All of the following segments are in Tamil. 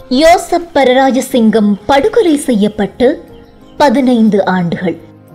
யோசப் பரராஜசிங்கம் படுகொலை செய்யப்பட்டு பதினைந்து ஆண்டுகள்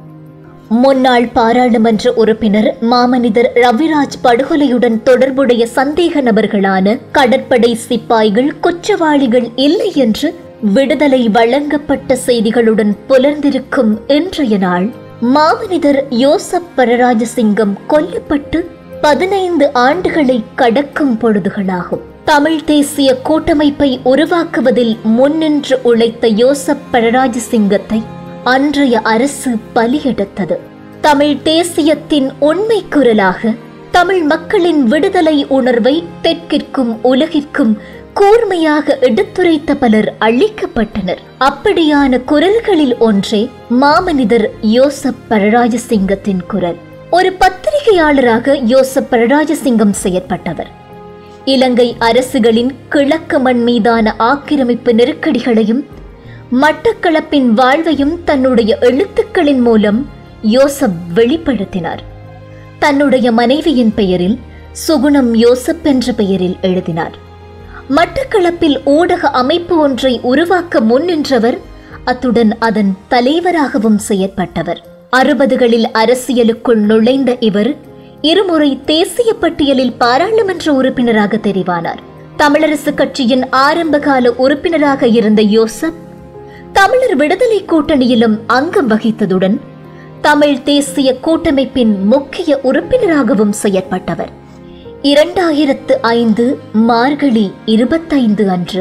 முன்னாள் பாராளுமன்ற உறுப்பினர் மாமனிதர் ரவிராஜ் படுகொலையுடன் தொடர்புடைய சந்தேக நபர்களான கடற்படை சிப்பாய்கள் குற்றவாளிகள் இல்லை என்று விடுதலை வழங்கப்பட்ட செய்திகளுடன் புலர்ந்திருக்கும் இன்றைய நாள் மாமனிதர் யோசப் பரராஜசிங்கம் கொல்லப்பட்டு பதினைந்து ஆண்டுகளை கடக்கும் பொழுதுகளாகும் தமிழ் தேசிய கூட்டமைப்பை உருவாக்குவதில் முன்னின்று உழைத்த யோசப் பரராஜசிங்கத்தை அன்றைய அரசு பலியெடுத்தது தமிழ் தேசியத்தின் உண்மை குரலாக தமிழ் மக்களின் விடுதலை உணர்வை தெற்கிற்கும் உலகிற்கும் கூர்மையாக எடுத்துரைத்த பலர் அழிக்கப்பட்டனர் அப்படியான குரல்களில் ஒன்றே மாமனிதர் யோசப் பரராஜசிங்கத்தின் குரல் ஒரு பத்திரிகையாளராக யோசப் பரராஜசிங்கம் செயற்பட்டவர் இலங்கை அரசுகளின் கிழக்கு மண் மீதான ஆக்கிரமிப்பு நெருக்கடிகளையும் மட்டக்களப்பின் வாழ்வையும் தன்னுடைய எழுத்துக்களின் மூலம் யோசப் வெளிப்படுத்தினார் தன்னுடைய மனைவியின் பெயரில் சுகுணம் யோசப் என்ற பெயரில் எழுதினார் மட்டக்களப்பில் ஊடக அமைப்பு ஒன்றை உருவாக்க முன்னின்றவர் அத்துடன் அதன் தலைவராகவும் செயற்பட்டவர் அறுபதுகளில் அரசியலுக்குள் நுழைந்த இவர் இருமுறை தேசிய பட்டியலில் பாராளுமன்ற உறுப்பினராக தெரிவானார் தமிழரசு கட்சியின் ஆரம்பகால உறுப்பினராக இருந்த யோசப் தமிழர் விடுதலை கூட்டணியிலும் அங்கம் வகித்ததுடன் தமிழ் தேசிய கூட்டமைப்பின் முக்கிய உறுப்பினராகவும் செயற்பட்டவர் இரண்டாயிரத்து ஐந்து மார்கழி இருபத்தைந்து அன்று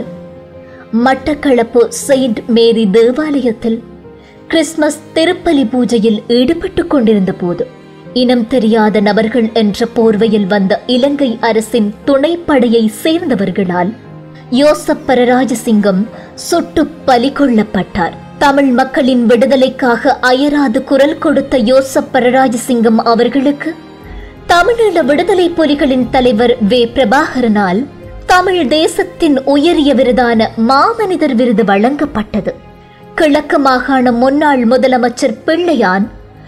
மட்டக்களப்பு செயின்ட் மேரி தேவாலயத்தில் கிறிஸ்மஸ் திருப்பலி பூஜையில் ஈடுபட்டுக் கொண்டிருந்த போது இனம் தெரியாத நபர்கள் என்ற போர்வையில் வந்த இலங்கை அரசின் துணைப்படையை சேர்ந்தவர்களால் யோசப் பரராஜசிங்கம் சுட்டு பலி கொள்ளப்பட்டார் தமிழ் மக்களின் விடுதலைக்காக அயராது குரல் கொடுத்த யோசப் பரராஜசிங்கம் அவர்களுக்கு தமிழீழ விடுதலை புலிகளின் தலைவர் வே பிரபாகரனால் தமிழ் தேசத்தின் உயரிய விருதான மாமனிதர் விருது வழங்கப்பட்டது கிழக்கு மாகாண முன்னாள் முதலமைச்சர் பிள்ளையான்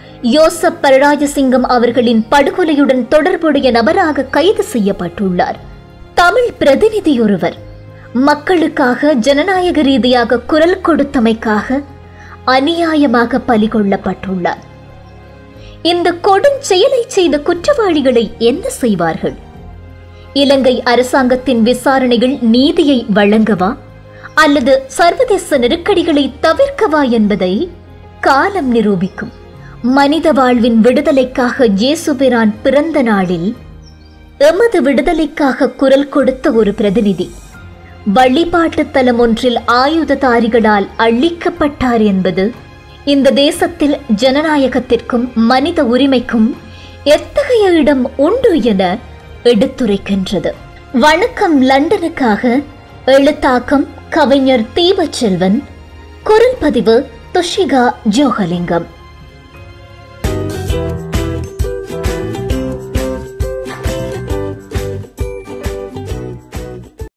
யோசப் பரராஜசிங்கம் அவர்களின் படுகொலையுடன் தொடர்புடைய நபராக கைது செய்யப்பட்டுள்ளார் தமிழ் பிரதிநிதி ஒருவர் மக்களுக்காக ஜனநாயக ரீதியாக குரல் கொடுத்தமைக்காக அநியாயமாக பலி கொள்ளப்பட்டுள்ளார் இந்த கொடும் செயலை செய்த குற்றவாளிகளை என்ன செய்வார்கள் இலங்கை அரசாங்கத்தின் விசாரணைகள் நீதியை வழங்கவா அல்லது சர்வதேச நெருக்கடிகளை தவிர்க்கவா என்பதை காலம் நிரூபிக்கும் மனித வாழ்வின் விடுதலைக்காக ஜேசுபிரான் பிறந்த நாளில் எமது விடுதலைக்காக குரல் கொடுத்த ஒரு பிரதிநிதி வழிபாட்டு தலம் ஒன்றில் ஆயுததாரிகளால் அழிக்கப்பட்டார் என்பது இந்த தேசத்தில் ஜனநாயகத்திற்கும் மனித உரிமைக்கும் எத்தகைய இடம் உண்டு என எடுத்துரைக்கின்றது வணக்கம் லண்டனுக்காக எழுத்தாக்கம் கவிஞர் தீபச்செல்வன் குரல் பதிவு துஷிகா ஜோகலிங்கம்